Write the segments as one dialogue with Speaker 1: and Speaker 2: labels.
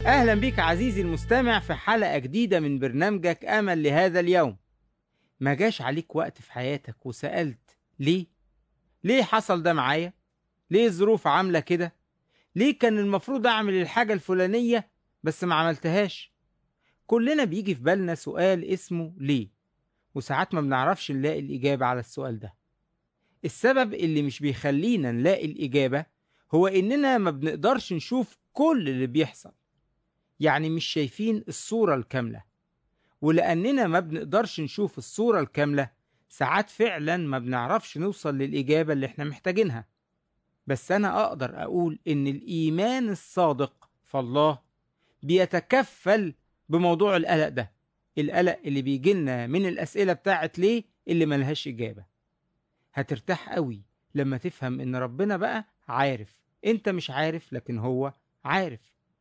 Speaker 1: أهلا بك عزيزي المستمع في حلقة جديدة من برنامجك أمل لهذا اليوم ما جاش عليك وقت في حياتك وسألت ليه؟ ليه حصل ده معايا؟ ليه الظروف عاملة كده؟ ليه كان المفروض أعمل الحاجة الفلانية بس ما عملتهاش؟ كلنا بيجي في بالنا سؤال اسمه ليه؟ وساعات ما بنعرفش نلاقي الإجابة على السؤال ده السبب اللي مش بيخلينا نلاقي الإجابة هو إننا ما بنقدرش نشوف كل اللي بيحصل يعني مش شايفين الصورة الكاملة ولأننا ما بنقدرش نشوف الصورة الكاملة ساعات فعلا ما بنعرفش نوصل للإجابة اللي احنا محتاجينها بس أنا أقدر أقول إن الإيمان الصادق في الله بيتكفل بموضوع القلق ده القلق اللي بيجيلنا من الأسئلة بتاعت ليه اللي ملهاش إجابة هترتاح قوي لما تفهم إن ربنا بقى عارف أنت مش عارف لكن هو عارف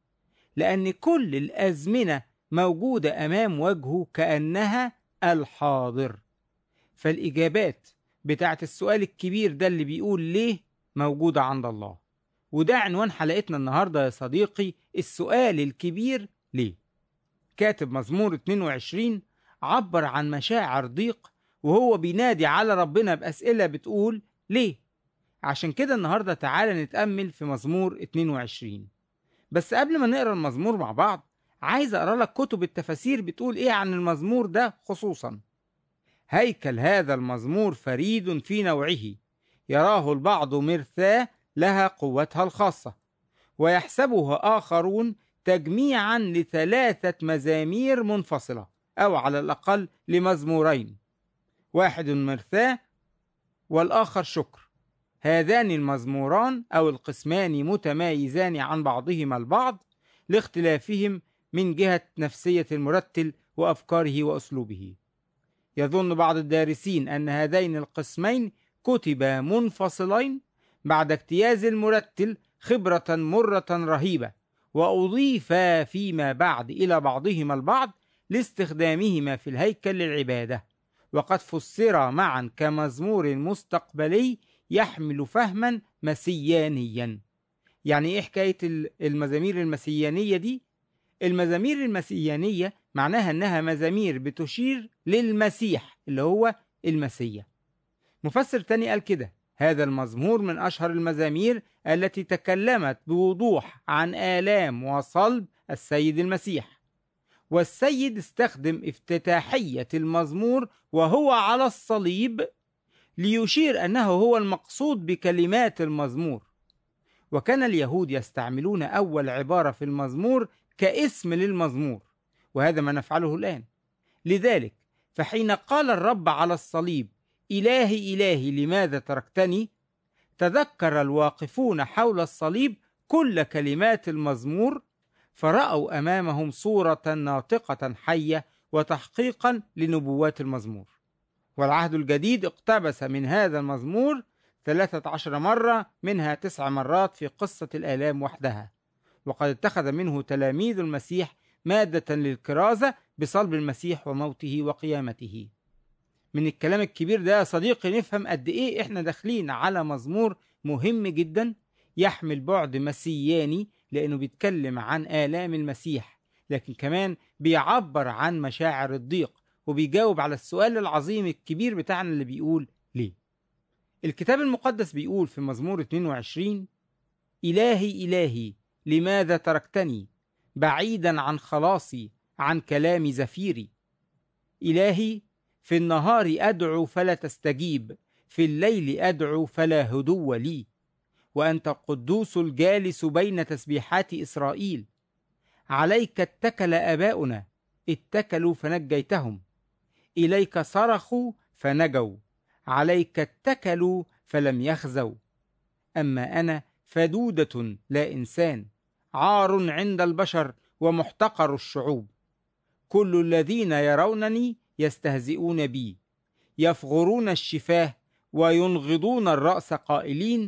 Speaker 1: لأن كل الأزمنة موجودة أمام وجهه كأنها الحاضر فالإجابات بتاعت السؤال الكبير ده اللي بيقول ليه موجودة عند الله وده عنوان حلقتنا النهاردة يا صديقي السؤال الكبير ليه كاتب مزمور 22 عبر عن مشاعر ضيق وهو بينادي على ربنا بأسئلة بتقول ليه عشان كده النهاردة تعالى نتأمل في مزمور 22 بس قبل ما نقرا المزمور مع بعض عايز اقرا لك كتب التفاسير بتقول ايه عن المزمور ده خصوصا هيكل هذا المزمور فريد في نوعه يراه البعض مرثاه لها قوتها الخاصة ويحسبه آخرون تجميعا لثلاثة مزامير منفصلة أو على الأقل لمزمورين واحد مرثاه والآخر شكر هذان المزموران أو القسمان متمايزان عن بعضهما البعض لاختلافهم من جهة نفسية المرتل وأفكاره وأسلوبه. يظن بعض الدارسين أن هذين القسمين كتبا منفصلين بعد اجتياز المرتل خبرة مرة رهيبة وأضيفا فيما بعد إلى بعضهما البعض لاستخدامهما في الهيكل للعبادة وقد فسرا معا كمزمور مستقبلي يحمل فهما مسيانيا يعني ايه حكايه المزامير المسيانيه دي المزامير المسيانيه معناها انها مزامير بتشير للمسيح اللي هو المسيح مفسر تاني قال كده هذا المزمور من اشهر المزامير التي تكلمت بوضوح عن الام وصلب السيد المسيح والسيد استخدم افتتاحيه المزمور وهو على الصليب ليشير انه هو المقصود بكلمات المزمور وكان اليهود يستعملون اول عباره في المزمور كاسم للمزمور وهذا ما نفعله الان لذلك فحين قال الرب على الصليب الهي الهي لماذا تركتني تذكر الواقفون حول الصليب كل كلمات المزمور فراوا امامهم صوره ناطقه حيه وتحقيقا لنبوات المزمور والعهد الجديد اقتبس من هذا المزمور ثلاثة عشر مرة منها تسع مرات في قصة الآلام وحدها وقد اتخذ منه تلاميذ المسيح مادة للكرازة بصلب المسيح وموته وقيامته من الكلام الكبير ده يا صديقي نفهم قد ايه احنا داخلين على مزمور مهم جدا يحمل بعد مسياني لانه بيتكلم عن آلام المسيح لكن كمان بيعبر عن مشاعر الضيق وبيجاوب على السؤال العظيم الكبير بتاعنا اللي بيقول ليه الكتاب المقدس بيقول في مزمور 22 إلهي إلهي لماذا تركتني بعيدا عن خلاصي عن كلام زفيري إلهي في النهار أدعو فلا تستجيب في الليل أدعو فلا هدو لي وأنت القدوس الجالس بين تسبيحات إسرائيل عليك اتكل آباؤنا اتكلوا فنجيتهم إليك صرخوا فنجوا عليك اتكلوا فلم يخزوا أما أنا فدودة لا إنسان عار عند البشر ومحتقر الشعوب كل الذين يرونني يستهزئون بي يفغرون الشفاه وينغضون الرأس قائلين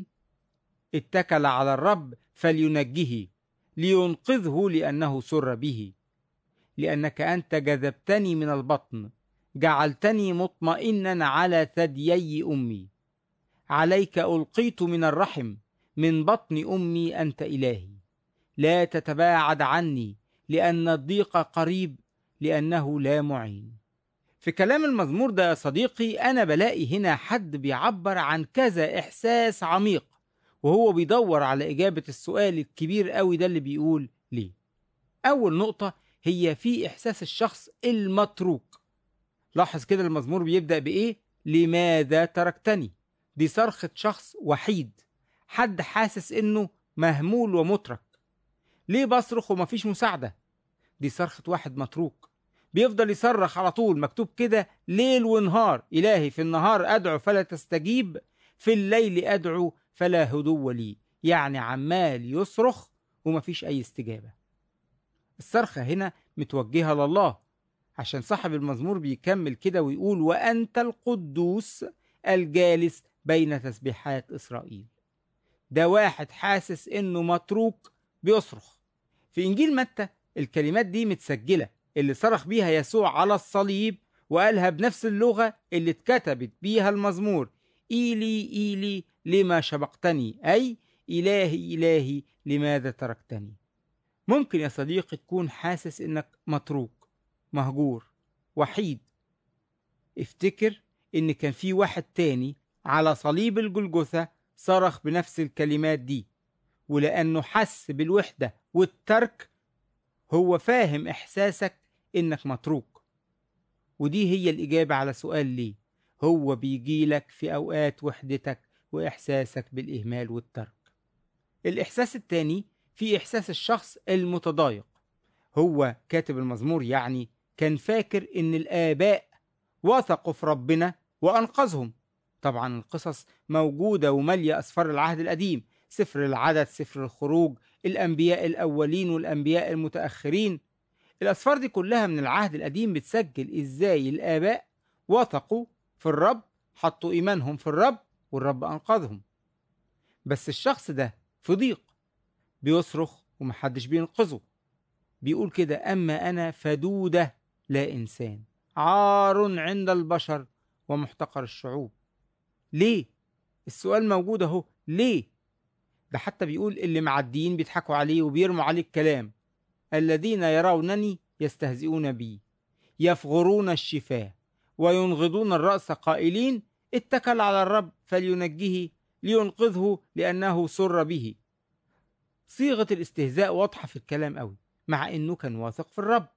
Speaker 1: اتكل على الرب فلينجه لينقذه لأنه سر به لأنك أنت جذبتني من البطن جعلتني مطمئنا على ثديي أمي عليك ألقيت من الرحم من بطن أمي أنت إلهي لا تتباعد عني لأن الضيق قريب لأنه لا معين في كلام المزمور ده يا صديقي أنا بلاقي هنا حد بيعبر عن كذا إحساس عميق وهو بيدور على إجابة السؤال الكبير قوي ده اللي بيقول ليه أول نقطة هي في إحساس الشخص المتروك لاحظ كده المزمور بيبدأ بإيه لماذا تركتني دي صرخة شخص وحيد حد حاسس إنه مهمول ومترك ليه بصرخ ومفيش مساعدة دي صرخة واحد متروك بيفضل يصرخ على طول مكتوب كده ليل ونهار إلهي في النهار أدعو فلا تستجيب في الليل أدعو فلا هدو لي يعني عمال يصرخ ومفيش أي استجابة الصرخة هنا متوجهة لله عشان صاحب المزمور بيكمل كده ويقول وأنت القدوس الجالس بين تسبيحات إسرائيل ده واحد حاسس إنه متروك بيصرخ في إنجيل متى الكلمات دي متسجلة اللي صرخ بيها يسوع على الصليب وقالها بنفس اللغة اللي اتكتبت بيها المزمور إيلي إيلي لما شبقتني أي إلهي إلهي لماذا تركتني ممكن يا صديقي تكون حاسس إنك متروك مهجور وحيد افتكر إن كان في واحد تاني على صليب الجلجثة صرخ بنفس الكلمات دي ولأنه حس بالوحدة والترك هو فاهم إحساسك إنك متروك ودي هي الإجابة على سؤال ليه هو بيجيلك في أوقات وحدتك وإحساسك بالإهمال والترك الإحساس التاني في إحساس الشخص المتضايق هو كاتب المزمور يعني كان فاكر إن الآباء وثقوا في ربنا وأنقذهم طبعا القصص موجودة ومالية أسفار العهد القديم سفر العدد سفر الخروج الأنبياء الأولين والأنبياء المتأخرين الأسفار دي كلها من العهد القديم بتسجل إزاي الآباء وثقوا في الرب حطوا إيمانهم في الرب والرب أنقذهم بس الشخص ده في ضيق بيصرخ ومحدش بينقذه بيقول كده أما أنا فدودة لا إنسان عار عند البشر ومحتقر الشعوب ليه؟ السؤال موجود أهو ليه؟ ده حتى بيقول اللي معديين بيضحكوا عليه وبيرموا عليه الكلام الذين يرونني يستهزئون بي يفغرون الشفاه وينغضون الرأس قائلين اتكل على الرب فلينجيه لينقذه لأنه سر به صيغة الاستهزاء واضحة في الكلام قوي مع انه كان واثق في الرب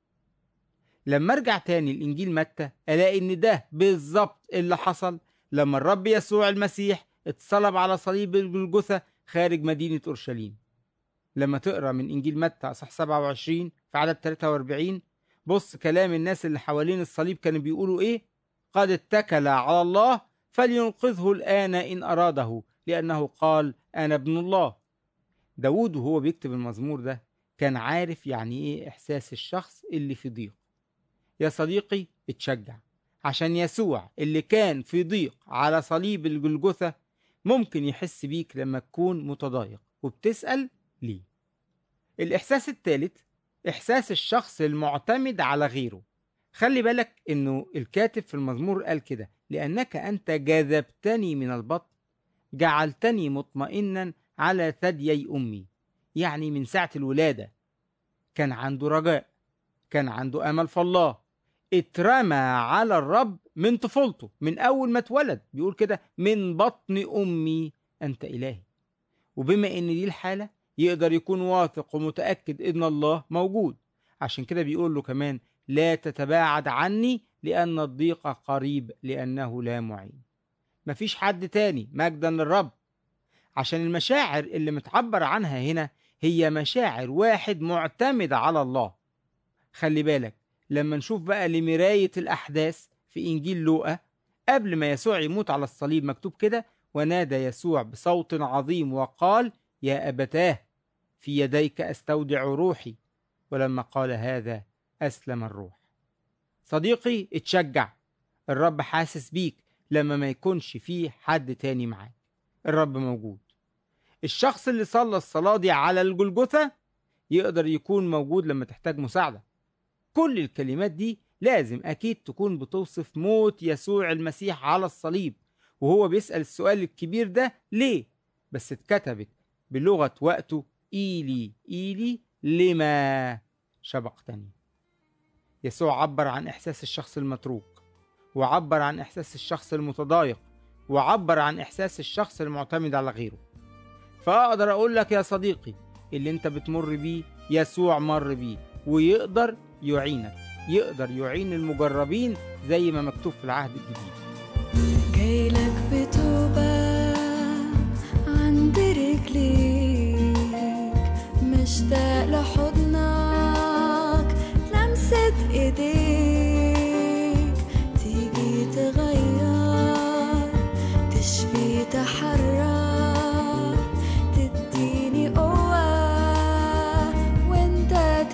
Speaker 1: لما ارجع تاني الانجيل متى الاقي ان ده بالظبط اللي حصل لما الرب يسوع المسيح اتصلب على صليب الجلجثة خارج مدينة اورشليم لما تقرا من انجيل متى اصح 27 في عدد 43 بص كلام الناس اللي حوالين الصليب كانوا بيقولوا ايه قد اتكل على الله فلينقذه الآن إن أراده لأنه قال أنا ابن الله داود وهو بيكتب المزمور ده كان عارف يعني ايه إحساس الشخص اللي في ضيق يا صديقي اتشجع عشان يسوع اللي كان في ضيق على صليب الجلجثة ممكن يحس بيك لما تكون متضايق وبتسأل ليه الإحساس الثالث إحساس الشخص المعتمد على غيره خلي بالك إنه الكاتب في المزمور قال كده لأنك أنت جذبتني من البطن جعلتني مطمئنا على ثديي أمي يعني من ساعة الولادة كان عنده رجاء كان عنده أمل في الله اترمى على الرب من طفولته من أول ما اتولد بيقول كده من بطن أمي أنت إلهي وبما إن دي الحالة يقدر يكون واثق ومتأكد إن الله موجود عشان كده بيقول له كمان لا تتباعد عني لأن الضيق قريب لأنه لا معين مفيش حد تاني مجدا للرب عشان المشاعر اللي متعبر عنها هنا هي مشاعر واحد معتمد على الله خلي بالك لما نشوف بقى لمراية الأحداث في إنجيل لوقا قبل ما يسوع يموت على الصليب مكتوب كده ونادى يسوع بصوت عظيم وقال يا أبتاه في يديك أستودع روحي ولما قال هذا أسلم الروح صديقي اتشجع الرب حاسس بيك لما ما يكونش فيه حد تاني معاك الرب موجود الشخص اللي صلى الصلاة دي على الجلجثة يقدر يكون موجود لما تحتاج مساعدة كل الكلمات دي لازم أكيد تكون بتوصف موت يسوع المسيح على الصليب وهو بيسأل السؤال الكبير ده ليه بس اتكتبت بلغة وقته إيلي إيلي لما شبقتني يسوع عبر عن إحساس الشخص المتروك وعبر عن إحساس الشخص المتضايق وعبر عن إحساس الشخص المعتمد على غيره فأقدر أقول لك يا صديقي اللي أنت بتمر بيه يسوع مر بيه ويقدر يعينك يقدر يعين المجربين زي ما مكتوب في العهد الجديد
Speaker 2: جايلك بتوبة عند رجليك مشتاق لحضنك لمسة ايديك تيجي تغير تشفي تحرر تديني قوة وانت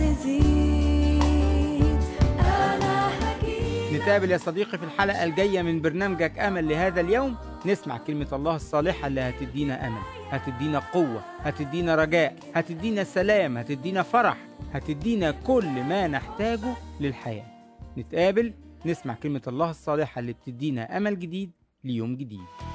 Speaker 2: تزيد انا هجيب
Speaker 1: نتقابل يا صديقي في الحلقة الجاية من برنامجك أمل لهذا اليوم نسمع كلمة الله الصالحة اللي هتدينا أمل هتدينا قوة هتدينا رجاء هتدينا سلام هتدينا فرح هتدينا كل ما نحتاجه للحياة نتقابل نسمع كلمة الله الصالحة اللي بتدينا أمل جديد ليوم جديد